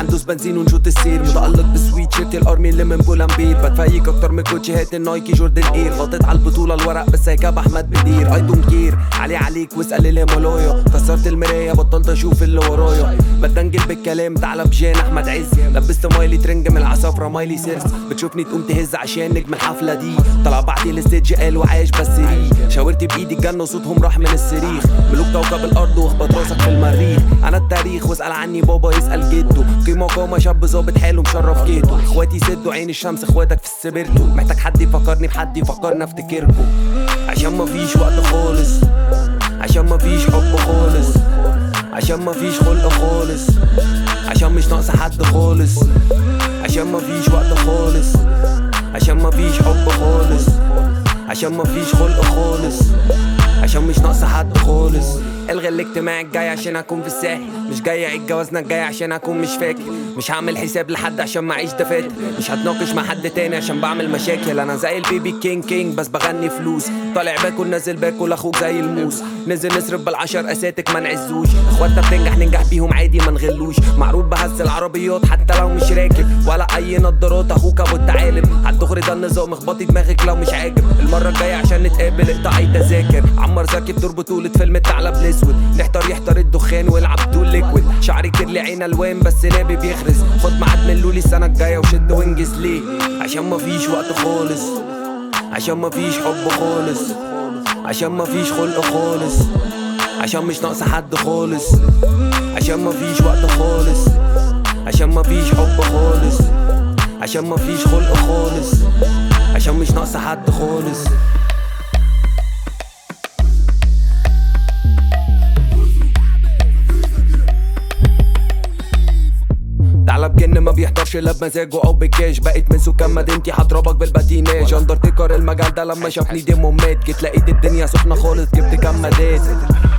ندوس بنزين ونشوط السير متألق بسويت شيرت الارمي اللي من بولامبير بتفيك اكتر من كوتشيهات النايكي جوردن اير غطيت على البطولة الورق بس هيكاب احمد بدير اي دونت كير علي عليك واسأل الهيمالايا كسرت المراية بطلت اشوف اللي ورايا بتنجل بالكلام تعالى بجان احمد عز لبست مايلي ترنج من العصافرة مايلي سيرس بتشوفني تقوم تهز عشان نجم الحفلة دي طلع بعدي الستيج قال وعايش بس ري شاورت بايدي الجنة وصوتهم راح من الصريخ ملوك كوكب الارض واخبط راسك في المريخ انا التاريخ واسال عني بابا يسال جده قيمة قامة شاب ظابط حاله مشرف جيته اخواتي سدوا عين الشمس اخواتك في السبرتو محتاج حد يفكرني بحد يفكرني افتكركم عشان مفيش وقت خالص عشان مفيش حب خالص عشان مفيش خلق خالص عشان مش ناقص حد خالص عشان مفيش وقت خالص عشان مفيش حب خالص عشان مفيش خلق خالص عشان مش ناقص حد خالص الغي الاجتماع الجاي عشان اكون في الساحل مش جاي اعيد جوازنا الجاي عشان اكون مش فاكر مش هعمل حساب لحد عشان معيش دفاتر مش هتناقش مع حد تاني عشان بعمل مشاكل انا زي البيبي كينج كينج بس بغني فلوس طالع باكل نازل باكل اخوك زي الموس نزل نصرف بالعشر اساتك ما نعزوش اخواتنا بتنجح ننجح بيهم عادي ما نغلوش معروض بهز العربيات حتى لو مش راكب ولا اي نضارات اخوك ابو التعالب هتخري ده النظام اخبطي دماغك لو مش عاجب المره الجايه عشان نتقابل اقطع اي تذاكر عمر زكي بدور بطوله فيلم الثعلب الاسود نحتار يحتار الدخان والعب طول ليكويد شعري كتير لي عين الوان بس نابي بيخرس خد ميعاد من لولي السنه الجايه وشد وانجز ليه عشان مفيش وقت خالص عشان مفيش حب خالص عشان مفيش خلق خالص عشان مش ناقص حد خالص عشان مفيش وقت خالص عشان مفيش حب خالص عشان مفيش خلق خالص عشان مش ناقص حد خالص تعالى بجن ما بيحضرش الا بمزاجه او بكاش بقيت من سكان مدينتي هضربك بالباتيناج اندرتيكر المجال ده لما شافني ديمو مات جيت لقيت الدنيا سخنه خالص جبت كام مداد